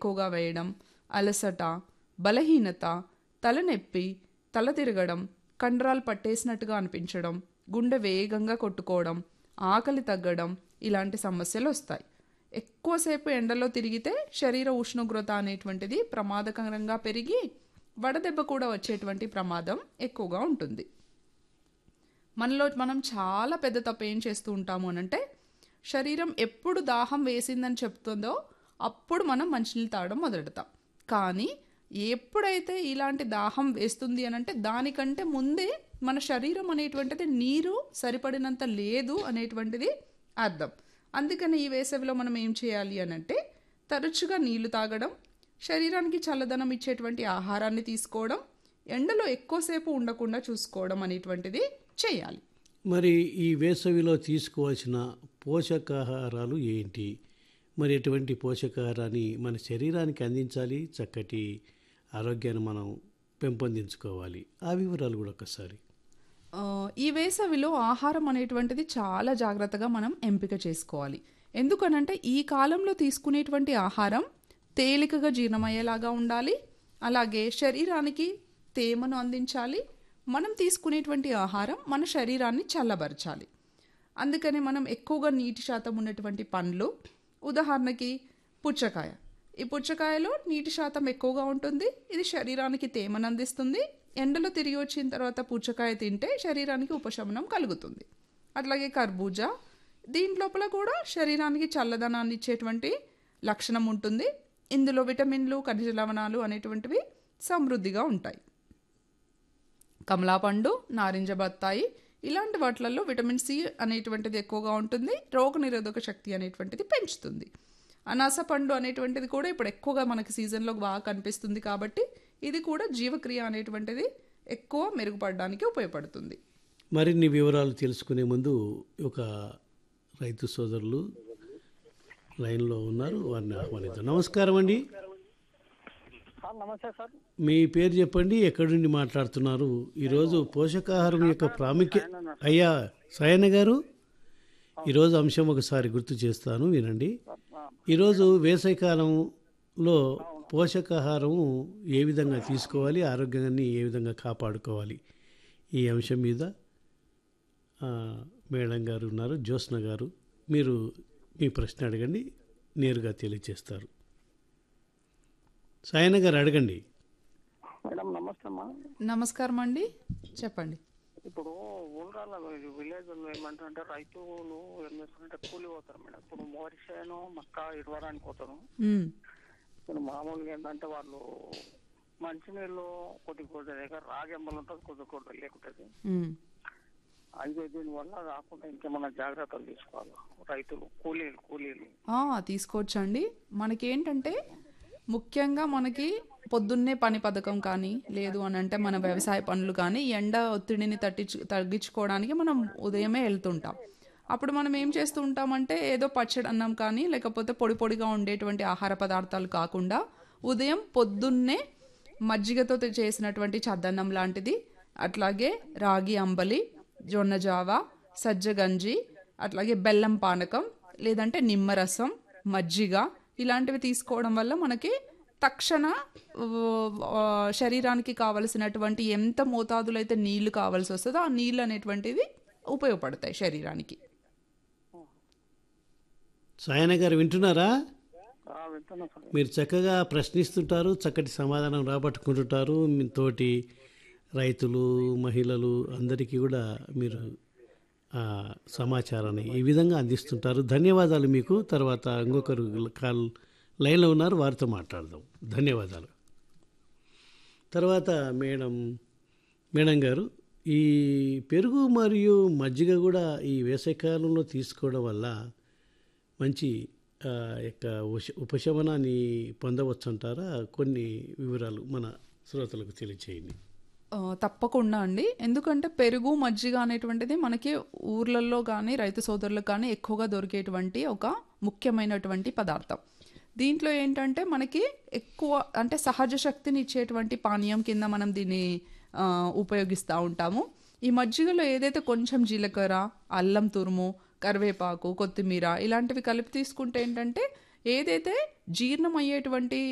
ఎక్కువగా వేయడం అలసట బలహీనత తలనొప్పి తల తిరగడం కండరాలు పట్టేసినట్టుగా అనిపించడం గుండె వేగంగా కొట్టుకోవడం ఆకలి తగ్గడం ఇలాంటి సమస్యలు వస్తాయి ఎక్కువసేపు ఎండలో తిరిగితే శరీర ఉష్ణోగ్రత అనేటువంటిది ప్రమాదకరంగా పెరిగి వడదెబ్బ కూడా వచ్చేటువంటి ప్రమాదం ఎక్కువగా ఉంటుంది మనలో మనం చాలా పెద్ద తప్పు ఏం చేస్తూ ఉంటాము అనంటే శరీరం ఎప్పుడు దాహం వేసిందని చెప్తుందో అప్పుడు మనం మంచినీళ్ళు తాగడం మొదలెడతాం కానీ ఎప్పుడైతే ఇలాంటి దాహం వేస్తుంది అని అంటే దానికంటే ముందే మన శరీరం అనేటువంటిది నీరు సరిపడినంత లేదు అనేటువంటిది అర్థం అందుకని ఈ వేసవిలో మనం ఏం చేయాలి అని అంటే తరచుగా నీళ్లు తాగడం శరీరానికి చల్లదనం ఇచ్చేటువంటి ఆహారాన్ని తీసుకోవడం ఎండలో ఎక్కువసేపు ఉండకుండా చూసుకోవడం అనేటువంటిది చేయాలి మరి ఈ వేసవిలో తీసుకోవాల్సిన పోషకాహారాలు ఏంటి మరి ఎటువంటి పోషకాహారాన్ని మన శరీరానికి అందించాలి చక్కటి ఆరోగ్యాన్ని మనం పెంపొందించుకోవాలి ఆ వివరాలు కూడా ఒకసారి ఆ, ఈ వేసవిలో ఆహారం అనేటువంటిది చాలా జాగ్రత్తగా మనం ఎంపిక చేసుకోవాలి ఎందుకనంటే ఈ కాలంలో తీసుకునేటువంటి ఆహారం తేలికగా జీర్ణమయ్యేలాగా ఉండాలి అలాగే శరీరానికి తేమను అందించాలి మనం తీసుకునేటువంటి ఆహారం మన శరీరాన్ని చల్లబరచాలి అందుకని మనం ఎక్కువగా నీటి శాతం ఉన్నటువంటి పండ్లు ఉదాహరణకి పుచ్చకాయ ఈ పుచ్చకాయలో నీటి శాతం ఎక్కువగా ఉంటుంది ఇది శరీరానికి తేమను అందిస్తుంది ఎండలో తిరిగి వచ్చిన తర్వాత పుచ్చకాయ తింటే శరీరానికి ఉపశమనం కలుగుతుంది అట్లాగే కర్బూజా దీని లోపల కూడా శరీరానికి చల్లదనాన్ని ఇచ్చేటువంటి లక్షణం ఉంటుంది ఇందులో విటమిన్లు ఖనిజ లవణాలు అనేటువంటివి సమృద్ధిగా ఉంటాయి కమలాపండు నారింజ బత్తాయి ఇలాంటి వాటిలలో విటమిన్ సి అనేటువంటిది ఎక్కువగా ఉంటుంది రోగనిరోధక శక్తి అనేటువంటిది పెంచుతుంది అనాస పండు అనేటువంటిది కూడా ఇప్పుడు ఎక్కువగా మనకి సీజన్లో బాగా కనిపిస్తుంది కాబట్టి ఇది కూడా జీవక్రియ అనేటువంటిది ఎక్కువ మెరుగుపడడానికి ఉపయోగపడుతుంది మరిన్ని వివరాలు తెలుసుకునే ముందు ఒక రైతు సోదరులు లైన్లో ఉన్నారు వారిని ఆహ్వానిద్దాం నమస్కారం అండి సార్ నమస్తే సార్ మీ పేరు చెప్పండి ఎక్కడి నుండి మాట్లాడుతున్నారు ఈరోజు పోషకాహారం యొక్క ప్రాముఖ్య అయ్యా సాయన్న గారు ఈరోజు అంశం ఒకసారి గుర్తు చేస్తాను వినండి ఈరోజు వేసవికాలంలో పోషకాహారం ఏ విధంగా తీసుకోవాలి ఆరోగ్యాన్ని ఏ విధంగా కాపాడుకోవాలి ఈ అంశం మీద ఆ, మేడం గారు ఉన్నారు జ్యోత్స్న గారు మీరు మీ ప్రశ్న అడగండి నేరుగా తెలియజేస్తారు సాయన్న గారు అడగండి మేడం నమస్తే అమ్మా నమస్కారం అండి చెప్పండి ఇప్పుడు ఊళ్ళలో విలేజ్ ఏమంటారంటే రైతులు ఏం చేస్తారంటే కూలి పోతారు మేడం ఇప్పుడు మోరిషేను మక్క ఇడవడానికి పోతారు మ్మ్. ఇప్పుడు మామూలుగా ఏంటంటే వాళ్ళు మంచినీళ్ళు కొద్ది కొద్ది దగ్గర రాగెంబలు ఉంటుంది కొద్ది కొద్ది లేకుంటుంది మ్మ్. అయితే దీనివల్ల రాకుండా ఇంకేమైనా జాగ్రత్తలు తీసుకోవాలి రైతులు కూలీలు కూలీలు ఆ, తీసుకోవచ్చండి మనకేంటంటే ముఖ్యంగా మనకి పొద్దున్నే పని పథకం కానీ లేదు అని అంటే మన వ్యవసాయ పనులు కానీ ఈ ఎండ ఒత్తిడిని తట్టించు తగ్గించుకోవడానికి మనం ఉదయమే వెళ్తుంటాం అప్పుడు మనం ఏం చేస్తూ ఉంటామంటే ఏదో పచ్చడి అన్నం కానీ లేకపోతే పొడి పొడిగా ఉండేటువంటి ఆహార పదార్థాలు కాకుండా ఉదయం పొద్దున్నే మజ్జిగతో తే- చేసినటువంటి చద్దన్నం లాంటిది అట్లాగే రాగి అంబలి జొన్న జావ సజ్జ గంజి అట్లాగే బెల్లం పానకం లేదంటే నిమ్మరసం మజ్జిగ ఇలాంటివి తీసుకోవడం వల్ల మనకి తక్షణ ఆ, ఆ, శరీరానికి కావలసినటువంటి ఎంత మోతాదులో అయితే నీళ్లు కావాల్సి వస్తుందో ఆ నీళ్ళు అనేటువంటివి ఉపయోగపడతాయి శరీరానికి సాయన్న గారు వింటున్నారా ఆ, వింటున్నా సార్ మీరు చక్కగా ప్రశ్నిస్తుంటారు చక్కటి సమాధానం రాబట్టుకుంటుంటారు మీ తోటి రైతులు మహిళలు అందరికీ కూడా మీరు ఆ, సమాచారాన్ని ఈ విధంగా అందిస్తుంటారు ధన్యవాదాలు మీకు తర్వాత ఇంకొకరు కాల్ లైన్లో ఉన్నారు వారితో మాట్లాడదాం ధన్యవాదాలు తర్వాత మేడం మేడం గారు ఈ పెరుగు మరియు మజ్జిగ కూడా ఈ వేసవికాలంలో తీసుకోవడం వల్ల మంచి ఆ, యొక్క ఉష- ఉపశమనాన్ని పొందవచ్చు అంటారా కొన్ని వివరాలు మన శ్రోతలకు తెలియచేయండి ఆ, తప్పకుండా అండి ఎందుకంటే పెరుగు మజ్జిగ అనేటువంటిది మనకి ఊర్లలో కానీ రైతు సోదరులకు కానీ ఎక్కువగా దొరికేటువంటి ఒక ముఖ్యమైనటువంటి పదార్థం దీంట్లో ఏంటంటే మనకి ఎక్కువ అంటే సహజ శక్తిని ఇచ్చేటువంటి పానీయం కింద మనం దీన్ని ఆ, ఉపయోగిస్తూ ఉంటాము ఈ మజ్జిగలో ఏదైతే కొంచెం జీలకర్ర అల్లం తురుము కరివేపాకు కొత్తిమీర ఇలాంటివి కలిపి తీసుకుంటే ఏంటంటే ఏదైతే జీర్ణం అయ్యేటువంటి